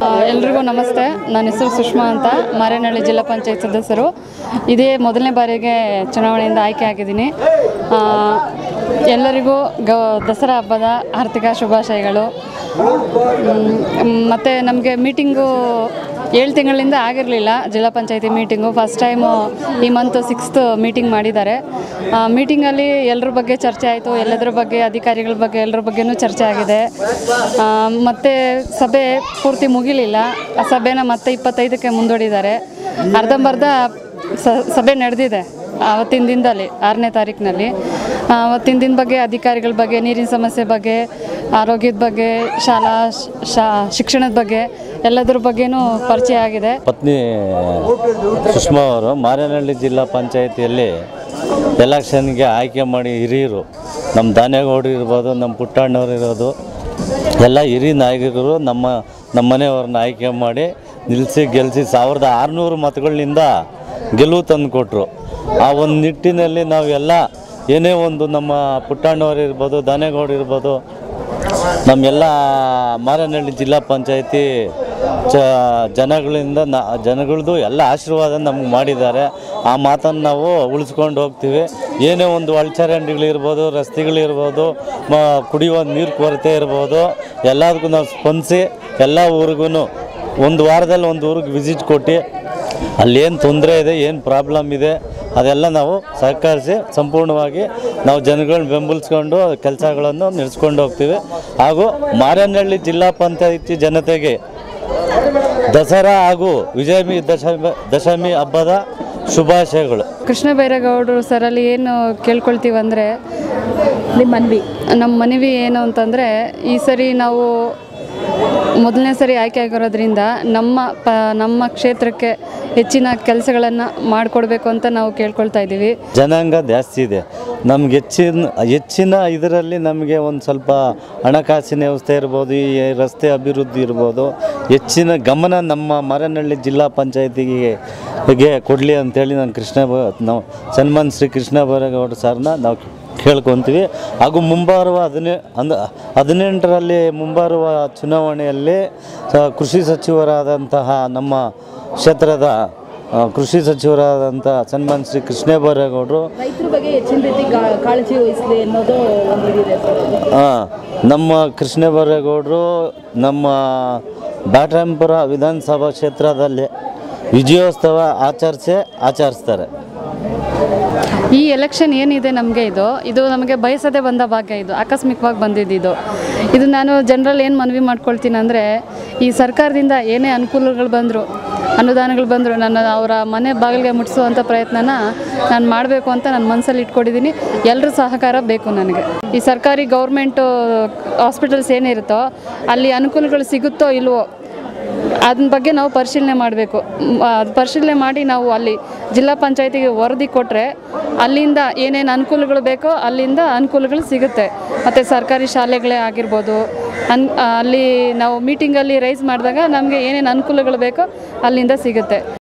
ಎಲ್ರಿಗೂ ನಮಸ್ತೆ ನನ್ನ ಹೆಸರು ಸುಷ್ಮಾ ಅಂತ ಮಾರೇನಹಳ್ಳಿ ಜಿಲ್ಲಾ ಪಂಚಾಯತ್ ಸದಸ್ಯರು ಇದೇ ಮೊದಲನೇ ಬಾರಿಗೆ ಚುನಾವಣೆಯಿಂದ ಆಯ್ಕೆ ಆಗಿದ್ದೀನಿ ಆ, ಎಲ್ಲರಿಗೂ ಗ ದಸರಾ ಹಬ್ಬದ ಆರ್ಥಿಕ ಶುಭಾಶಯಗಳು ಮತ್ತು ನಮಗೆ ಮೀಟಿಂಗು ಏಳು ತಿಂಗಳಿಂದ ಆಗಿರಲಿಲ್ಲ ಜಿಲ್ಲಾ ಪಂಚಾಯತಿ ಮೀಟಿಂಗು ಫಸ್ಟ್ ಟೈಮು ಈ ಮಂತ್ ಸಿಕ್ಸ್ತ್ ಮೀಟಿಂಗ್ ಮಾಡಿದ್ದಾರೆ ಮೀಟಿಂಗಲ್ಲಿ ಎಲ್ಲರ ಬಗ್ಗೆ ಚರ್ಚೆ ಆಯಿತು ಎಲ್ಲದ್ರ ಬಗ್ಗೆ ಅಧಿಕಾರಿಗಳ ಬಗ್ಗೆ ಎಲ್ಲರ ಬಗ್ಗೆನೂ ಚರ್ಚೆ ಆಗಿದೆ ಆ, ಮತ್ತೆ ಸಭೆ ಪೂರ್ತಿ ಮುಗಿಲಿಲ್ಲ ಆ ಸಭೆನ ಮತ್ತೆ ಇಪ್ಪತ್ತೈದಕ್ಕೆ ಮುಂದೂಡಿದ್ದಾರೆ ಅರ್ಧಂಬರ್ಧ ಸ- ಸಭೆ ನಡೆದಿದೆ ಆವತ್ತಿನ ದಿನದಲ್ಲಿ ಆರನೇ ತಾರೀಕಿನಲ್ಲಿ ಅವತ್ತಿನ ದಿನ ಬಗ್ಗೆ ಅಧಿಕಾರಿಗಳ ಬಗ್ಗೆ ನೀರಿನ ಸಮಸ್ಯೆ ಬಗ್ಗೆ ಆರೋಗ್ಯದ ಬಗ್ಗೆ ಶಾಲಾ ಶ- ಶಾ ಶಿಕ್ಷಣದ ಬಗ್ಗೆ ಎಲ್ಲದ್ರ ಬಗ್ಗೆನೂ ಪರಿಚಯ ಆಗಿದೆ ಪತ್ನಿ ಸುಷ್ಮಾ ಅವರು ಮಾರೇನಹಳ್ಳಿ ಜಿಲ್ಲಾ ಪಂಚಾಯಿತಿಯಲ್ಲಿ ಎಲೆಕ್ಷನ್ಗೆ ಆಯ್ಕೆ ಮಾಡಿ ಹಿರಿಯರು ನಮ್ಮ ದಾನೇಗೌಡರು ಇರ್ಬೋದು ನಮ್ಮ ಪುಟ್ಟಣ್ಣವ್ರು ಇರೋದು ಎಲ್ಲ ಹಿರಿಯ ನಾಯಕರು ನಮ್ಮ ನಮ್ಮ ಮನೆಯವ್ರನ್ನ ಆಯ್ಕೆ ಮಾಡಿ ನಿಲ್ಲಿಸಿ ಗೆಲ್ಲಿಸಿ ಸಾವಿರದ ಆರುನೂರು ಮತಗಳಿಂದ ಗೆಲುವು ತಂದು ಕೊಟ್ಟರು ಆ ಒಂದು ನಿಟ್ಟಿನಲ್ಲಿ ನಾವೆಲ್ಲ ಏನೇ ಒಂದು ನಮ್ಮ ಪುಟ್ಟಣ್ಣವ್ರು ಇರ್ಬೋದು ದಾನೇಗೌಡರು ಇರ್ಬೋದು ನಮ್ಮೆಲ್ಲ ಮಾರನಹಳ್ಳಿ ಜಿಲ್ಲಾ ಪಂಚಾಯತಿ ಚ ಜನಗಳಿಂದ ನ ಜನಗಳದ್ದು ಎಲ್ಲ ಆಶೀರ್ವಾದ ನಮ್ಗೆ ಮಾಡಿದ್ದಾರೆ ಆ ಮಾತನ್ನು ನಾವು ಉಳಿಸ್ಕೊಂಡು ಹೋಗ್ತೀವಿ ಏನೇ ಒಂದು ಒಳಚರಂಡಿಗಳಿರ್ಬೋದು ರಸ್ತೆಗಳಿರ್ಬೋದು ಮ ಕುಡಿಯುವ ನೀರು ಕೊರತೆ ಇರ್ಬೋದು ಎಲ್ಲದಕ್ಕೂ ನಾವು ಸ್ಪಂದಿಸಿ ಎಲ್ಲ ಊರಿಗೂ ಒಂದು ವಾರದಲ್ಲಿ ಒಂದು ಊರಿಗೆ ವಿಸಿಟ್ ಕೊಟ್ಟು ಅಲ್ಲೇನು ತೊಂದರೆ ಇದೆ ಏನು ಪ್ರಾಬ್ಲಮ್ ಇದೆ ಅದೆಲ್ಲ ನಾವು ಸಹಕರಿಸಿ ಸಂಪೂರ್ಣವಾಗಿ ನಾವು ಜನಗಳನ್ನ ಬೆಂಬಲಿಸ್ಕೊಂಡು ಕೆಲಸಗಳನ್ನು ನಡೆಸ್ಕೊಂಡು ಹೋಗ್ತೀವಿ ಹಾಗೂ ಮಾರನಹಳ್ಳಿ ಜಿಲ್ಲಾ ಪಂಚಾಯಿತಿ ಜನತೆಗೆ ದಸರಾ ಹಾಗೂ ವಿಜಯಮಿ ದಶಮಿ ದಶಮಿ ಹಬ್ಬದ ಶುಭಾಶಯಗಳು ಕೃಷ್ಣ ಬೈರೇಗೌಡರು ಸರಲ್ಲಿ ಏನು ಕೇಳ್ಕೊಳ್ತೀವಂದರೆ ನಿಮ್ಮ ಮನ್ವಿ ನಮ್ಮ ಮನವಿ ಏನು ಅಂತಂದರೆ ಈ ಸರಿ ನಾವು ಮೊದಲನೇ ಸರಿ ಆಯ್ಕೆ ಆಗಿರೋದ್ರಿಂದ ನಮ್ಮ ಪ ನಮ್ಮ ಕ್ಷೇತ್ರಕ್ಕೆ ಹೆಚ್ಚಿನ ಕೆಲಸಗಳನ್ನು ಮಾಡಿಕೊಡ್ಬೇಕು ಅಂತ ನಾವು ಕೇಳ್ಕೊಳ್ತಾ ಇದ್ದೀವಿ ಜನಾಂಗ ಜಾಸ್ತಿ ಇದೆ ನಮ್ಗೆ ಹೆಚ್ಚಿನ ಹೆಚ್ಚಿನ ಇದರಲ್ಲಿ ನಮಗೆ ಒಂದು ಸ್ವಲ್ಪ ಹಣಕಾಸಿನ ವ್ಯವಸ್ಥೆ ಇರ್ಬೋದು ಈ ರಸ್ತೆ ಅಭಿವೃದ್ಧಿ ಇರ್ಬೋದು ಹೆಚ್ಚಿನ ಗಮನ ನಮ್ಮ ಮರನಹಳ್ಳಿ ಜಿಲ್ಲಾ ಪಂಚಾಯತಿಗೆ ಗೆ ಕೊಡಲಿ ಅಂತೇಳಿ ನಾನು ಕೃಷ್ಣ ಬ- ನಾವು ಸನ್ಮಾನ್ ಶ್ರೀ ಕೃಷ್ಣ ಬೈರೇಗೌಡ ಸರ್ನ ನಾವು ಕೇಳ್ಕೊತೀವಿ ಹಾಗೂ ಮುಂಬರುವ ಹದಿನೇ ಅಂದ ಹದಿನೆಂಟರಲ್ಲಿ ಮುಂಬರುವ ಚುನಾವಣೆಯಲ್ಲಿ ಸ- ಕೃಷಿ ಸಚಿವರಾದಂತಹ ನಮ್ಮ ಕ್ಷೇತ್ರದ ಆ, ಕೃಷಿ ಸಚಿವರಾದಂಥ ಸನ್ಮಾನ್ ಶ್ರೀ ಕೃಷ್ಣ ಬೈರೇಗೌಡರು ರೈತರ ಬಗ್ಗೆ ಹೆಚ್ಚಿನ ರೀತಿ ಕಾ- ಕಾಳಜಿ ವಹಿಸಲಿ ಅನ್ನೋದು ಒಂದು ಇದಿದೆ ಸರ್ ಆ, ನಮ್ಮ ಕೃಷ್ಣ ಬೈರೇಗೌಡರು ನಮ್ಮ ಬ್ಯಾಟರಾಂಪುರ ವಿಧಾನಸಭಾ ಕ್ಷೇತ್ರದಲ್ಲಿ ವಿಜಯೋತ್ಸವ ಆಚರಿಸೇ ಆಚರಿಸ್ತಾರೆ ಈ ಎಲೆಕ್ಷನ್ ಏನಿದೆ ನಮಗೆ ಇದು ಇದು ನಮಗೆ ಬಯಸದೆ ಬಂದ ಭಾಗ್ಯ ಇದು ಆಕಸ್ಮಿಕವಾಗಿ ಬಂದಿದ್ದು ಇದು ನಾನು ಜನರಲ್ಲಿ ಏನು ಮನವಿ ಮಾಡ್ಕೊಳ್ತೀನಿ ಅಂದರೆ ಈ ಸರ್ಕಾರದಿಂದ ಏನೇ ಅನುಕೂಲಗಳು ಬಂದರು ಅನುದಾನಗಳು ಬಂದರು ನನ್ನ ಅವರ ಮನೆ ಬಾಗಿಲಿಗೆ ಮುಟ್ಟಿಸುವಂಥ ಪ್ರಯತ್ನನ ನಾನು ಮಾಡಬೇಕು ಅಂತ ನನ್ನ ಮನಸ್ಸಲ್ಲಿ ಇಟ್ಕೊಂಡಿದ್ದೀನಿ ಎಲ್ಲರ ಸಹಕಾರ ಬೇಕು ನನಗೆ ಈ ಸರ್ಕಾರಿ ಗೌರ್ಮೆಂಟು ಹಾಸ್ಪಿಟಲ್ಸ್ ಏನಿರುತ್ತೋ ಅಲ್ಲಿ ಅನುಕೂಲಗಳು ಸಿಗುತ್ತೋ ಇಲ್ವೋ ಅದನ್ನ ಬಗ್ಗೆ ನಾವು ಪರಿಶೀಲನೆ ಮಾಡಬೇಕು ಅದು ಪರಿಶೀಲನೆ ಮಾಡಿ ನಾವು ಅಲ್ಲಿ ಜಿಲ್ಲಾ ಪಂಚಾಯತಿಗೆ ವರದಿ ಕೊಟ್ಟರೆ ಅಲ್ಲಿಂದ ಏನೇನು ಅನುಕೂಲಗಳು ಬೇಕೋ ಅಲ್ಲಿಂದ ಅನುಕೂಲಗಳು ಸಿಗುತ್ತೆ ಮತ್ತು ಸರ್ಕಾರಿ ಶಾಲೆಗಳೇ ಆಗಿರ್ಬೋದು ಅನ್ ಅಲ್ಲಿ ನಾವು ಮೀಟಿಂಗಲ್ಲಿ ರೈಸ್ ಮಾಡಿದಾಗ ನಮಗೆ ಏನೇನು ಅನುಕೂಲಗಳು ಬೇಕೋ ಅಲ್ಲಿಂದ ಸಿಗುತ್ತೆ